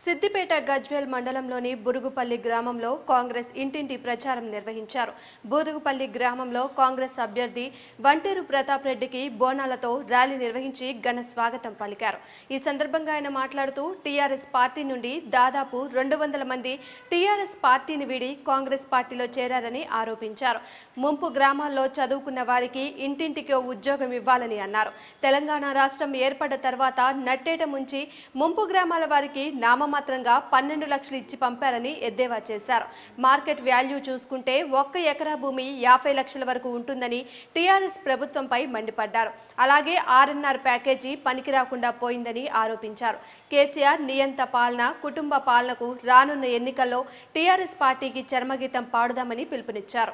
సిద్దిపేట గజ్వేల్ మండలంలోని బురుగుపల్లి గ్రామంలో కాంగ్రెస్ ఇంటింటి ప్రచారం నిర్వహించారు బురుగుపల్లి గ్రామంలో కాంగ్రెస్ అభ్యర్థి వంటేరు ప్రతాప్ రెడ్డికి బోనాలతో ర్యాలీ నిర్వహించి ఘన స్వాగతం పలికారు ఈ సందర్భంగా ఆయన మాట్లాడుతూ టీఆర్ఎస్ పార్టీ నుండి దాదాపు రెండు వందల మంది టీఆర్ఎస్ పార్టీని వీడి కాంగ్రెస్ పార్టీలో చేరారని ఆరోపించారు ముంపు గ్రామాల్లో చదువుకున్న వారికి ఇంటింటికి ఓ ఉద్యోగం ఇవ్వాలని అన్నారు తెలంగాణ రాష్ట్రం ఏర్పడ్డ తర్వాత నట్టేట ముంచి ముంపు గ్రామాల వారికి నామమాత్రంగా పన్నెండు లక్షలు ఇచ్చి పంపారని ఎద్దేవా చేశారు మార్కెట్ వాల్యూ చూసుకుంటే ఒక్క ఎకరా భూమి యాభై లక్షల వరకు ఉంటుందని టీఆర్ఎస్ ప్రభుత్వంపై మండిపడ్డారు అలాగే ఆర్ఎన్ఆర్ ప్యాకేజీ పనికి రాకుండా పోయిందని ఆరోపించారు కేసీఆర్ నియంత పాలన కుటుంబ పాలనకు రానున్న ఎన్నికల్లో టీఆర్ఎస్ పార్టీకి చర్మగీతం పాడుదామని పిలుపునిచ్చారు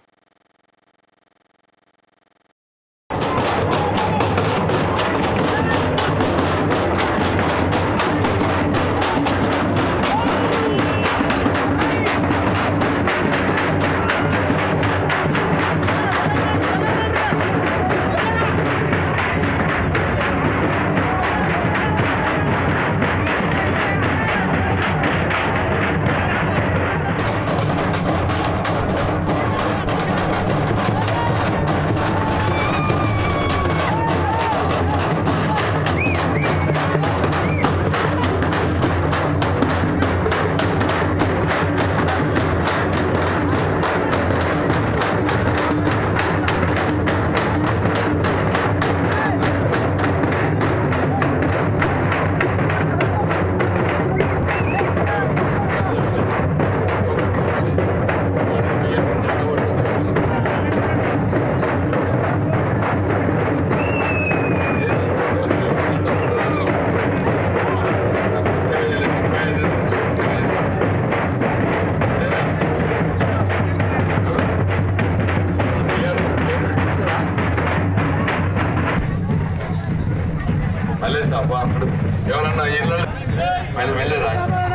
మళ్ళీ అబ్బా అప్పుడు ఎవరన్నా ఇళ్ళు మళ్ళీ వెళ్ళరా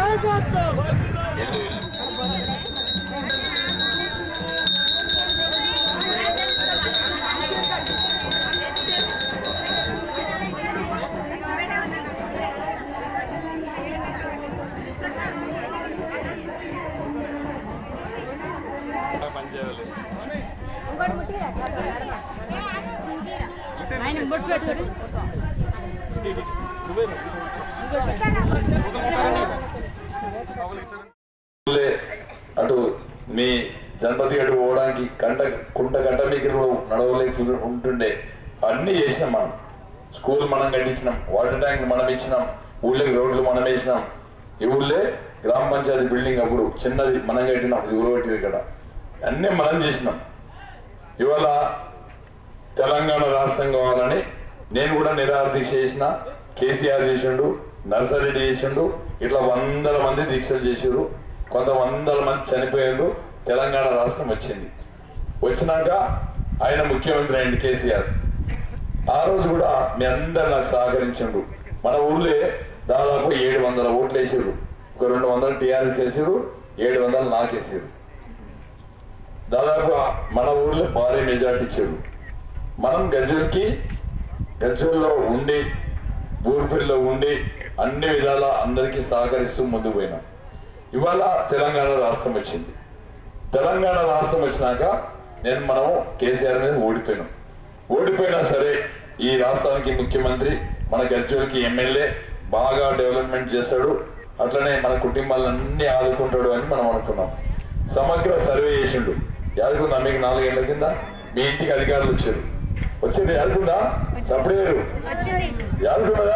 పనిచేయాలి ఆయన బొట్టు పెట్టుకోరు ఊళ్ళే అటు మీ గణపతి గడి పోవడానికి గంట కుంట గంట మీకు నడవలేక ఉంటుండే అన్ని చేసినాం మనం స్కూల్ మనం కట్టించినాం వాటర్ ట్యాంక్ మనం ఇచ్చినాం ఊళ్ళకి రోడ్లు మనం వేసినాం ఈ ఊళ్ళే గ్రామ పంచాయతీ బిల్డింగ్ అప్పుడు చిన్నది మనం కట్టినాం ఇది ఊరగట్టి ఇక్కడ అన్నీ మనం చేసినాం ఇవాళ తెలంగాణ రాష్ట్రం కావాలని నేను కూడా నిరాహార దీక్ష చేసిన కేసీఆర్ చేసిండు నర్సరెడ్డి చేసిండు ఇట్లా వందల మంది దీక్షలు చేసారు కొంత వందల మంది చనిపోయారు తెలంగాణ రాష్ట్రం వచ్చింది వచ్చినాక ఆయన ముఖ్యమంత్రి అయింది కేసీఆర్ ఆ రోజు కూడా మీ అందరు నాకు సహకరించిండ్రు మన ఊర్లే దాదాపు ఏడు వందల ఓట్లు వేసారు ఒక రెండు వందలు టీఆర్ఎస్ వేసారు ఏడు వందలు నాకేసారు దాదాపు మన ఊర్లో భారీ మెజార్టీ ఇచ్చారు మనం గజ్వెల్కి గజ్వెల్లో ఉండి బూర్పల్లిలో ఉండి అన్ని విధాల అందరికీ సహకరిస్తూ ముందుకు పోయినాం ఇవాళ తెలంగాణ రాష్ట్రం వచ్చింది తెలంగాణ రాష్ట్రం వచ్చినాక నేను మనం కేసీఆర్ మీద ఓడిపోయినాం ఓడిపోయినా సరే ఈ రాష్ట్రానికి ముఖ్యమంత్రి మన గజ్వెల్కి ఎమ్మెల్యే బాగా డెవలప్మెంట్ చేస్తాడు అట్లనే మన కుటుంబాలన్నీ ఆదుకుంటాడు అని మనం అనుకున్నాం సమగ్ర సర్వే చేసిండు యాదకుందా మీకు నాలుగేళ్ల కింద మీ ఇంటికి అధికారులు వచ్చారు వచ్చేది యాదకుండా సపడేరు యాదకుండదా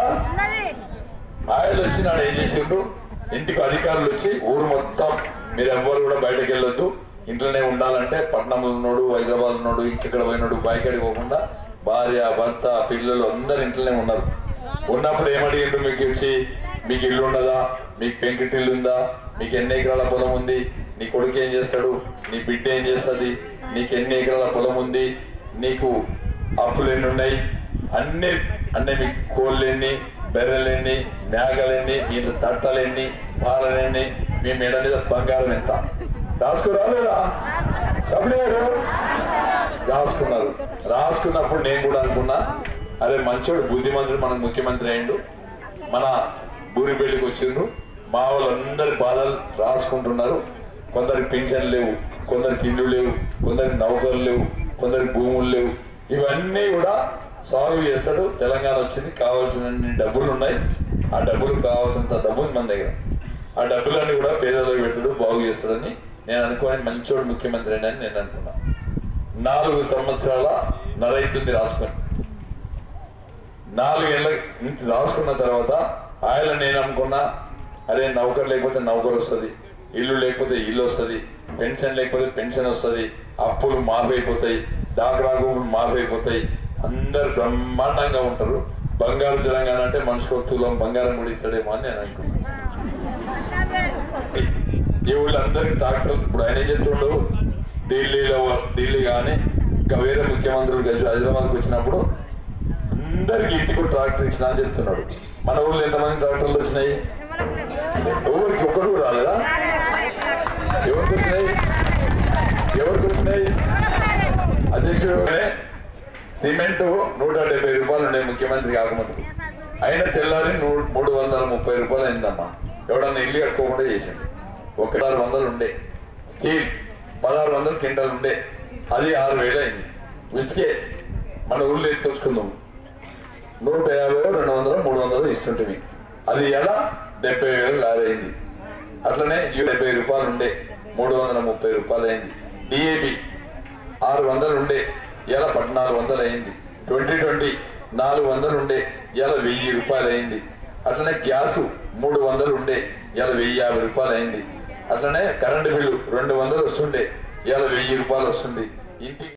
ఆయన వచ్చినాడు ఏం చేసిండు ఇంటికి అధికారులు వచ్చి ఊరు మొత్తం మీరు ఎవ్వరు కూడా బయటకు వెళ్ళొద్దు ఇంట్లోనే ఉండాలంటే పట్నం ఉన్నాడు హైదరాబాద్ ఉన్నాడు ఇంకెక్కడ పోయినాడు బయటకి పోకుండా భార్య భర్త పిల్లలు అందరు ఇంట్లోనే ఉన్నారు ఉన్నప్పుడు ఏమడిగిండు మీకు వచ్చి మీకు ఇల్లు ఉండదా మీకు పెంకిటి ఇల్లు ఉందా మీకు ఎన్ని ఎకరాల పొలం ఉంది నీ కొడుకు ఏం చేస్తాడు నీ బిడ్డ ఏం చేస్తుంది నీకు ఎన్ని ఎకరాల పొలం ఉంది నీకు అప్పులు ఎన్ని ఉన్నాయి అన్ని అన్ని మీ కోళ్ళు ఎన్ని బెర్రెలెన్ని మేకలెన్ని మీ ఇంట్లో తట్టలెన్ని పాలలెన్ని మీ మెడ మీద బంగారం ఎంత రాసుకురాలేదా సభ్యులు రాసుకున్నారు రాసుకున్నప్పుడు నేను కూడా అనుకున్నా అరే మంచోడు బుద్ధిమంతుడు మనకు ముఖ్యమంత్రి అయిండు మన బూరిపల్లికి వచ్చిండ్రు మా వాళ్ళందరి బాధలు రాసుకుంటున్నారు కొందరికి పెన్షన్ లేవు కొందరికి ఇల్లు లేవు కొందరికి నౌకలు లేవు కొందరికి భూములు లేవు ఇవన్నీ కూడా సాల్వ్ చేస్తాడు తెలంగాణ వచ్చింది కావాల్సిన డబ్బులు ఉన్నాయి ఆ డబ్బులు కావాల్సినంత డబ్బు ఉంది మన దగ్గర ఆ డబ్బులన్నీ కూడా పేదలకు పెడతాడు బాగు చేస్తాడని నేను అనుకోని మంచోడు ముఖ్యమంత్రి అని నేను అనుకున్నా నాలుగు సంవత్సరాల నరైతుంది రాసుకొని నాలుగేళ్ల నుంచి రాసుకున్న తర్వాత ఆయన నేను అనుకున్నా అరే నౌకర్ లేకపోతే నౌకర్ వస్తుంది ఇల్లు లేకపోతే ఇల్లు వస్తుంది పెన్షన్ లేకపోతే పెన్షన్ వస్తుంది అప్పులు మాఫైపోతాయి డాక్రా భూములు మాఫైపోతాయి అందరు బ్రహ్మాండంగా ఉంటారు బంగారు తెలంగాణ అంటే మనిషికి ఒక తులం బంగారం కూడా ఇస్తాడేమో అని నేను అనుకున్నాను ఈ ఊళ్ళందరికీ ట్రాక్టర్ ఇప్పుడు ఆయన ఏం చెప్తుండు ఢిల్లీలో ఢిల్లీ కానీ ఇంకా వేరే ముఖ్యమంత్రులు కలిసి హైదరాబాద్కి వచ్చినప్పుడు అందరికి ఇంటికి ట్రాక్టర్ ఇచ్చిన అని చెప్తున్నాడు మన ఊళ్ళో ఎంతమంది ట్రాక్టర్లు వచ్చినాయి ఊరికి ఒక్కడు కూడా రాలేదా ఎవరికి వచ్చినాయి ఎవరికి వచ్చినాయి అధ్యక్షుడు సిమెంట్ నూట డెబ్బై రూపాయలు ఉండే ముఖ్యమంత్రి కాకముందు అయినా తెల్లారి నూ- మూడు వందల ముప్పై రూపాయలు అయిందమ్మా ఎవడన్నా ఇల్లు కట్టుకోకుండా చేసిండు ఒక ఆరు వందలు ఉండే స్టీల్ పదహారు వందలు క్వింటల్ ఉండే అది ఆరు వేలు అయింది విసికే మన ఊళ్ళో ఎత్తుకొచ్చుకుందాం నూట యాభై రెండు వందలు మూడు వందలు ఇస్తుంటుంది అది ఎలా డెబ్బై వేలు లారీ అయింది అట్లనే ఈ డెబ్బై రూపాయలు ఉండే మూడు వందల ముప్పై రూపాయలు అయింది డిఏబి ఆరు వందలు ఉండే ఇలా పద్నాలుగు వందలు అయింది ట్వంటీ ట్వంటీ నాలుగు వందలు ఉండే ఇలా వెయ్యి రూపాయలు అయింది అట్లనే గ్యాసు మూడు వందలు ఉండే ఇలా వెయ్యి యాభై రూపాయలు అయింది అట్లనే కరెంటు బిల్లు రెండు వందలు వస్తుండే ఇలా వెయ్యి రూపాయలు వస్తుంది ఇంటికి